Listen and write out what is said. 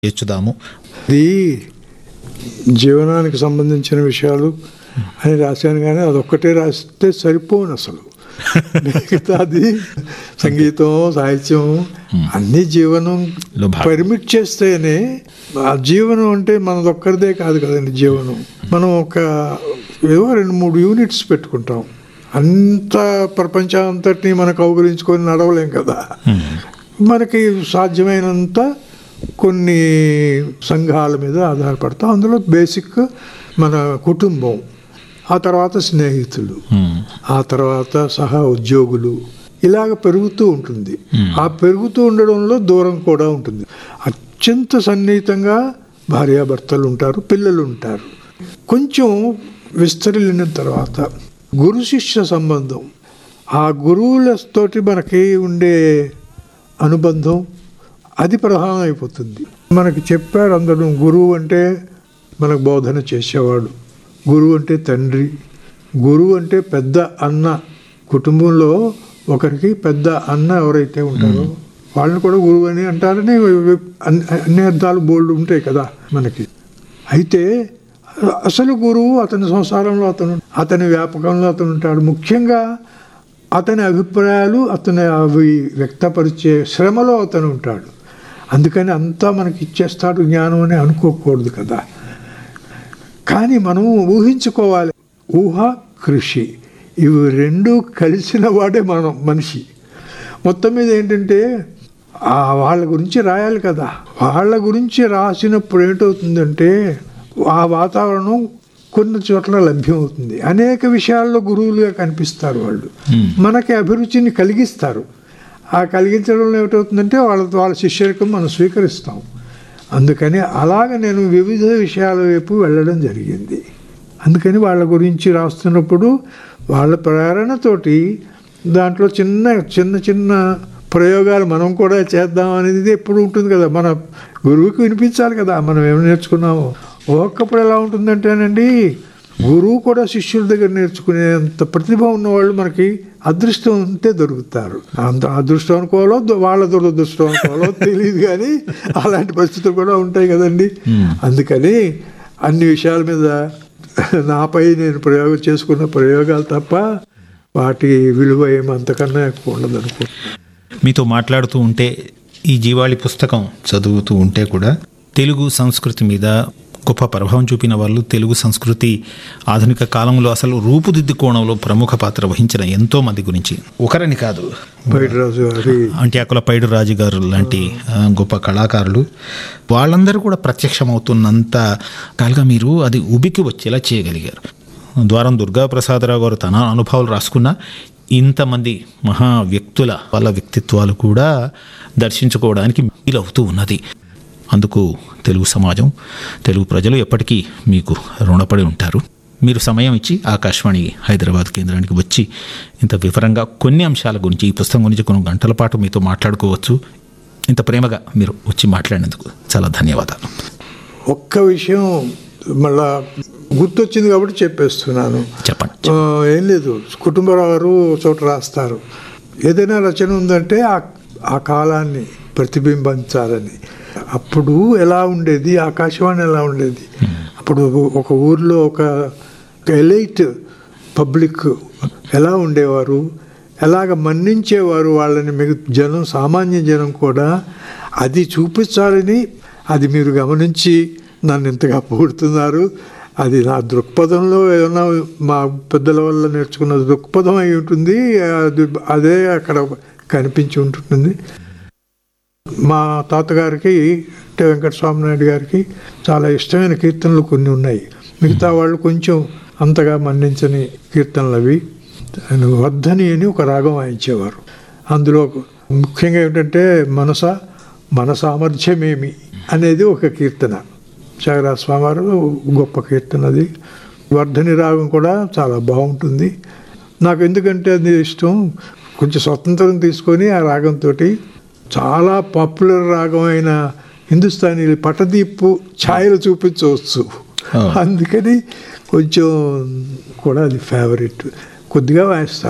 చేర్చుదాము ఇది జీవనానికి సంబంధించిన విషయాలు అని రాశాను కానీ అదొక్కటే రాస్తే సరిపోను అసలు మిగతాది సంగీతం సాహిత్యం అన్ని జీవనం లో భాగం. పర్మిట్ చేస్తేనే ఆ జీవనం అంటే మనదొక్కరిదే కాదు కదండి జీవనం మనం ఒక ఏవో రెండు మూడు యూనిట్స్ పెట్టుకుంటాం అంత ప్రపంచం అంతటినీ మనం కౌగులించుకొని నడవలేం కదా మనకి సాధ్యమైనంత కొన్ని సంఘాల మీద ఆధారపడతాం అందులో బేసిక్ మన కుటుంబం ఆ తర్వాత స్నేహితులు ఆ తర్వాత సహా ఉద్యోగులు ఇలాగ పెరుగుతూ ఉంటుంది ఆ పెరుగుతూ ఉండడంలో దూరం కూడా ఉంటుంది అత్యంత సన్నిహితంగా భార్యాభర్తలు ఉంటారు పిల్లలు ఉంటారు కొంచెం విస్తరిల్లిన తర్వాత గురు శిష్య సంబంధం ఆ గురువులతోటి మనకి ఉండే అనుబంధం అది ప్రధానం అయిపోతుంది మనకి చెప్పారు అందరూ గురువు అంటే మనకు బోధన చేసేవాడు గురువు అంటే తండ్రి గురువు అంటే పెద్ద అన్న కుటుంబంలో ఒకరికి పెద్ద అన్న ఎవరైతే ఉంటారో వాళ్ళని కూడా గురువు అని అంటారని అన్ని అన్ని అర్థాలు బోల్డ్ ఉంటాయి కదా మనకి అయితే అసలు గురువు అతని సంసారంలో అతను అతని వ్యాపకంలో అతను ఉంటాడు ముఖ్యంగా అతని అభిప్రాయాలు అతని అవి వ్యక్తపరిచే శ్రమలో అతను ఉంటాడు అందుకని అంతా మనకి ఇచ్చేస్తాడు జ్ఞానం అని అనుకోకూడదు కదా కానీ మనం ఊహించుకోవాలి ఊహ కృషి ఇవి రెండు కలిసిన వాడే మనం మనిషి మొత్తం మీద ఏంటంటే ఆ వాళ్ళ గురించి రాయాలి కదా వాళ్ళ గురించి రాసినప్పుడు ఏంటవుతుందంటే ఆ వాతావరణం కొన్ని చోట్ల లభ్యమవుతుంది అనేక విషయాల్లో గురువులుగా కనిపిస్తారు వాళ్ళు మనకి అభిరుచిని కలిగిస్తారు ఆ కలిగించడంలో ఏమిటవుతుందంటే వాళ్ళ వాళ్ళ శిష్యరికం మనం స్వీకరిస్తాం అందుకని అలాగ నేను వివిధ విషయాల వైపు వెళ్ళడం జరిగింది అందుకని వాళ్ళ గురించి రాస్తున్నప్పుడు వాళ్ళ ప్రేరణతోటి దాంట్లో చిన్న చిన్న చిన్న ప్రయోగాలు మనం కూడా చేద్దాం అనేది ఎప్పుడు ఉంటుంది కదా మన గురువుకి వినిపించాలి కదా మనం ఏమి నేర్చుకున్నామో ఒక్కప్పుడు ఎలా ఉంటుందంటేనండి గురువు కూడా శిష్యుల దగ్గర నేర్చుకునేంత ప్రతిభ ఉన్నవాళ్ళు మనకి అదృష్టం ఉంటే దొరుకుతారు అంత అదృష్టం అనుకోవాలో దు- వాళ్ళ దురదృష్టం అనుకోవాలో తెలియదు కానీ అలాంటి పరిస్థితులు కూడా ఉంటాయి కదండి అందుకని అన్ని విషయాల మీద నాపై నేను ప్రయోగం చేసుకున్న ప్రయోగాలు తప్ప వాటి విలువ ఏమంతకన్నా ఎక్కువ ఉండదు అనుకుంటున్నాను మీతో మాట్లాడుతూ ఉంటే ఈ జీవాళి పుస్తకం చదువుతూ ఉంటే కూడా తెలుగు సంస్కృతి మీద గొప్ప ప్రభావం చూపిన వాళ్ళు తెలుగు సంస్కృతి ఆధునిక కాలంలో అసలు రూపుదిద్దుకోవడంలో ప్రముఖ పాత్ర వహించిన ఎంతో మంది గురించి ఒకరని కాదు బయటరాజు గారి అంట్యాకుల పైడు రాజు గారు లాంటి ఆ, గొప్ప కళాకారులు వాళ్ళందరూ కూడా ప్రత్యక్షమవుతున్నంత కాలుగా మీరు అది ఉబికి వచ్చేలా చేయగలిగారు ద్వారం దుర్గా ప్రసాదరావు గారు తన అనుభవాలు రాసుకున్న ఇంతమంది మహా వ్యక్తుల వాళ్ళ వ్యక్తిత్వాలు కూడా దర్శించుకోవడానికి వీలవుతూ ఉన్నది అందుకు తెలుగు సమాజం తెలుగు ప్రజలు ఎప్పటికీ మీకు రుణపడి ఉంటారు మీరు సమయం ఇచ్చి ఆకాశవాణి హైదరాబాద్ కేంద్రానికి వచ్చి ఇంత వివరంగా కొన్ని అంశాల గురించి ఈ పుస్తకం గురించి కొన్ని గంటల పాటు మీతో మాట్లాడుకోవచ్చు ఇంత ప్రేమగా మీరు వచ్చి మాట్లాడినందుకు చాలా ధన్యవాదాలు ఒక్క విషయం మళ్ళా గుర్తొచ్చింది కాబట్టి చెప్పేస్తున్నాను చెప్పండి ఆ, ఏం లేదు కుటుంబరావు చోట రాస్తారు ఏదైనా రచన ఉందంటే ఆ ఆ కాలాన్ని ప్రతిబింబించాలని అప్పుడు ఎలా ఉండేది ఆకాశవాణి ఎలా ఉండేది అప్పుడు ఒక ఊర్లో ఒక ఎలైట్ పబ్లిక్ ఎలా ఉండేవారు ఎలాగ మన్నించేవారు వాళ్ళని మిగ జనం సామాన్య జనం కూడా అది చూపించాలని అది మీరు గమనించి నన్ను ఇంతగా పొగుడుతున్నారు అది నా దృక్పథంలో ఏమన్నా మా పెద్దల వల్ల నేర్చుకున్న దృక్పథం అయి ఉంటుంది అది అదే అక్కడ కనిపించి ఉంటుంది మా తాతగారికి అంటే వెంకటస్వామి నాయుడు గారికి చాలా ఇష్టమైన కీర్తనలు కొన్ని ఉన్నాయి మిగతా వాళ్ళు కొంచెం అంతగా మన్నించని కీర్తనలు అవి ఆయన వర్ధని అని ఒక రాగం వాయించేవారు అందులో ముఖ్యంగా ఏమిటంటే మనస మన సామర్థ్యమేమి అనేది ఒక కీర్తన త్యాగరాజ స్వామివారు గొప్ప కీర్తన అది వర్ధని రాగం కూడా చాలా బాగుంటుంది నాకు ఎందుకంటే అది ఇష్టం కొంచెం స్వతంత్రం తీసుకొని ఆ రాగంతో చాలా పాపులర్ రాగం అయిన హిందుస్థానీ పటదీపు ఛాయలు చూపించవచ్చు Oh. అందుకని కొంచెం కూడా అది ఫేవరెట్ కొద్దిగా వాయిస్తాను